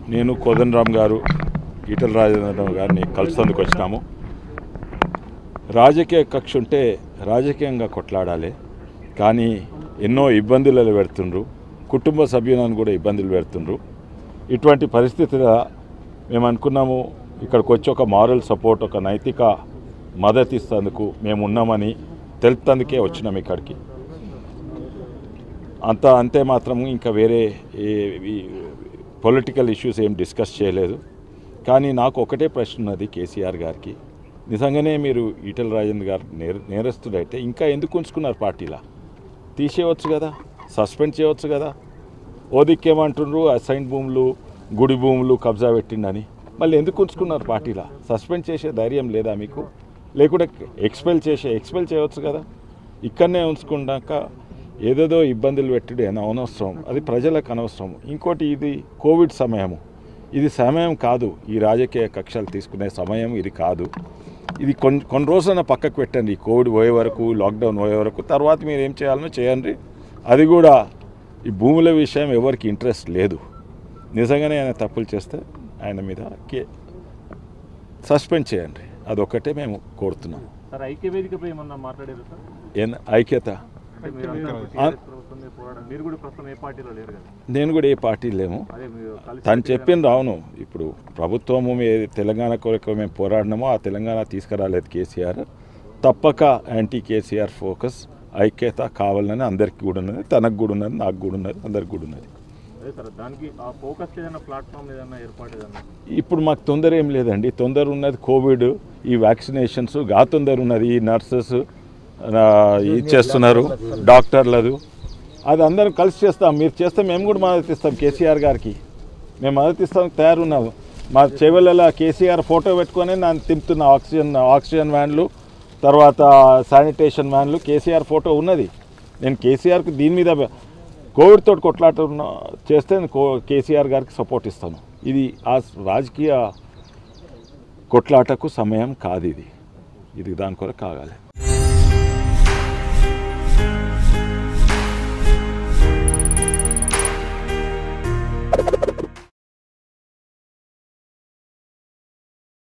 నేను కోదండరామ్ గారు ఈటల రాజేంద్ర గారిని కలుసేందుకు వచ్చినాము రాజకీయ కక్ష ఉంటే రాజకీయంగా కొట్లాడాలి కానీ ఎన్నో ఇబ్బందులలో పెడుతుండ్రు కుటుంబ సభ్యులను కూడా ఇబ్బందులు పెడుతుండ్రు ఇటువంటి పరిస్థితుల మేము అనుకున్నాము ఇక్కడికి వచ్చి ఒక మారల్ సపోర్ట్ ఒక నైతిక మద్దతు ఇస్తేందుకు మేము ఉన్నామని తెలుపుతందుకే వచ్చినాం ఇక్కడికి అంత అంతే మాత్రం ఇంకా వేరే పొలిటికల్ ఇష్యూస్ ఏం డిస్కస్ చేయలేదు కానీ నాకు ఒకటే ప్రశ్న ఉన్నది కేసీఆర్ గారికి నిజంగానే మీరు ఈటల రాజేంద్ర గారు నేర నేరస్తుడైతే ఇంకా ఎందుకు ఉంచుకున్నారు పార్టీలా తీసేయవచ్చు కదా సస్పెండ్ చేయవచ్చు కదా ఓ దిక్కేమంటుండ్రు అసైన్ భూములు గుడి భూములు కబ్జా పెట్టిండని మళ్ళీ ఎందుకు ఉంచుకున్నారు పార్టీలా సస్పెండ్ చేసే ధైర్యం లేదా మీకు లేకుంటే ఎక్స్పెల్ చేసే ఎక్స్పెల్ చేయవచ్చు కదా ఇక్కడనే ఉంచుకున్నాక ఏదేదో ఇబ్బందులు పెట్టుడు అని అనవసరం అది ప్రజలకు అనవసరం ఇంకోటి ఇది కోవిడ్ సమయము ఇది సమయం కాదు ఈ రాజకీయ కక్షలు తీసుకునే సమయం ఇది కాదు ఇది కొన్ని కొన్ని రోజులైనా పక్కకు పెట్టండి ఈ కోవిడ్ పోయే వరకు లాక్డౌన్ పోయే వరకు తర్వాత మీరు ఏం చేయాలనో చేయండి అది కూడా ఈ భూముల విషయం ఎవరికి ఇంట్రెస్ట్ లేదు నిజంగానే ఆయన తప్పులు చేస్తే ఆయన మీద కే సస్పెండ్ చేయండి అదొక్కటే మేము కోరుతున్నాం సార్ ఐక్య వేదికపై ఏమన్నా మాట్లాడారు సార్ ఏం ఐక్యత అంటే మీరు అందరూ ఆ- TRS ప్రభుత్వం మీద పోరాడారు. మీరు కూడా ప్రస్తుతం ఏ పార్టీలో లేరు కదా నేను కూడా ఏ పార్టీ లేము అదే మీరు కలిసి తను చెప్పింది అవును ఇప్పుడు ప్రభుత్వము ఏ తెలంగాణ కొరకు మేము పోరాడినామో ఆ తెలంగాణ తీసుకురాలేదు కేసీఆర్ తప్పక యాంటీ కేసీఆర్ ఫోకస్ ఐక్యత కావాలని అందరికీ కూడా ఉన్నది తనకు కూడా ఉన్నది నాకు కూడా ఉన్నది అందరికి కూడా ఉన్నది అదే సార్ దానికి ఆ ఫోకస్ ఏదైనా ప్లాట్ఫామ్ ఏదైనా ఏర్పాటు ఏదన్నా ఇప్పుడు మాకు తొందర ఏం లేదండి తొందర ఉన్నది కోవిడ్ ఈ వ్యాక్సినేషన్స్ గా తొందర ఉన్నది ఈ నర్సెస్ ఇచ్చేస్తున్నారు డాక్టర్లదు అది అందరం కలిసి చేస్తాం మీరు చేస్తే మేము కూడా మద్దతు ఇస్తాం కేసీఆర్ గారికి మేము మద్దతు ఇస్తాం తయారున్నాము మా చెవెళ్ళ కేసీఆర్ ఫోటో పెట్టుకొని నన్ను తింపుతున్న ఆక్సిజన్ ఆక్సిజన్ వ్యాన్లు తర్వాత శానిటేషన్ వ్యాన్లు కేసీఆర్ ఫోటో ఉన్నది నేను కేసీఆర్కి దీని మీద కోవిడ్ తోటి కొట్లాట ఉన్న- చేస్తే నేను కో కేసీఆర్ గారికి సపోర్ట్ ఇస్తాను ఇది ఆ రాజకీయ కొట్లాటకు సమయం కాదు ఇది ఇది దాని కొరకు కాగాలి